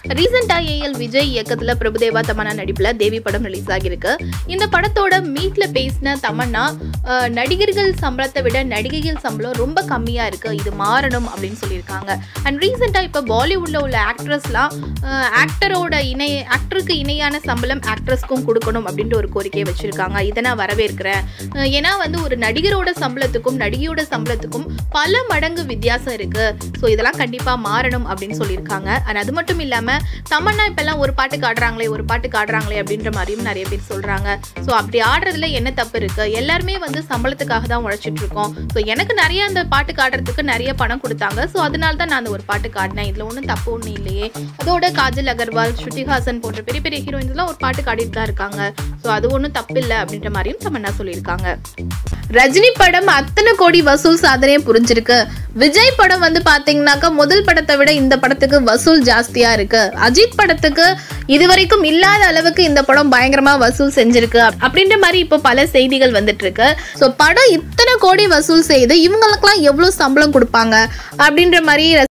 ரீசெண்டா ஏஎல் விஜய் இயக்கத்துல பிரபுதேவா தமன்னா நடிப்புல தேவி படம் ரிலீஸ் ஆகியிருக்கு இந்த படத்தோட மீட்ல பேசின தமன்னா அஹ், நடிகர்கள் சம்பளத்தை விட நடிகைகள் சம்பளம் ரொம்ப கம்மியா இருக்கு இது மாறணும் அப்படின்னு சொல்லியிருக்காங்க அண்ட் ரீசெண்டா இப்போ பாலிவுட்ல உள்ள ஆக்ட்ரஸ்லாம் ஆக்டரோட இணை ஆக்டருக்கு இணையான சம்பளம் ஆக்ட்ரஸ்க்கும் கொடுக்கணும் அப்படின்ற ஒரு கோரிக்கையை வச்சிருக்காங்க இதை நான் வரவேற்கிறேன் அஹ், ஏன்னா வந்து ஒரு நடிகரோட சம்பளத்துக்கும் நடிகையோட சம்பளத்துக்கும் பல மடங்கு வித்தியாசம் இருக்கு ஸோ இதெல்லாம் கண்டிப்பா மாறணும் அப்படின்னு சொல்லியிருக்காங்க அண்ட் அது மட்டும் இல்லாம தமன்னா இப்பெல்லாம் ஒரு பாட்டுக்கு ஆடுறாங்களே ஒரு பாட்டுக்கு ஆடுறாங்களே அப்படின்ற மாதிரியும் நிறைய பேர் சொல்றாங்க ஸோ அப்படி ஆடுறதுல என்ன தப்பு இருக்கு எல்லாருமே வந்து சம்பளத்துக்காக தான் உழைச்சிட்டு இருக்கோம் ஸோ எனக்கு நிறைய அந்த பாட்டுக்கு ஆடுறதுக்கு நிறைய பணம் கொடுத்தாங்க ஸோ அதனால தான் நான் அந்த ஒரு பாட்டுக்கு ஆடினேன் இதுல ஒன்றும் தப்பு ஒன்றும் இல்லையே அதோட காஜல் அகர்வால் ஸ்ருதிஹாசன் போன்ற பெரிய பெரிய ஹீரோயின்ஸ்லாம் ஒரு பாட்டுக்கு ஆடிட்டு தான் இருக்காங்க ஸோ அது ஒன்றும் தப்பு இல்லை அப்படின்ற மாதிரியும் தமன்னா சொல்லியிருக்காங்க ரஜினி படம் அத்தனை கோடி வசூல் சாதனையை புரிஞ்சிருக்கு விஜய் படம் வந்து பாத்தீங்கன்னாக்கா முதல் படத்தை விட இந்த படத்துக்கு வசூல் ஜாஸ்தியா இருக்கு அஜித் படத்துக்கு இதுவரைக்கும் இல்லாத அளவுக்கு இந்த படம் பயங்கரமா வசூல் செஞ்சிருக்கு அப்~ அப்படின்ற மாதிரி இப்போ பல செய்திகள் வந்துட்டு இருக்கு ஸோ படம் இத்தனை கோடி வசூல் செய்து இவங்களுக்கெல்லாம் எவ்வளவு சம்பளம் கொடுப்பாங்க அப்படின்ற மாதிரி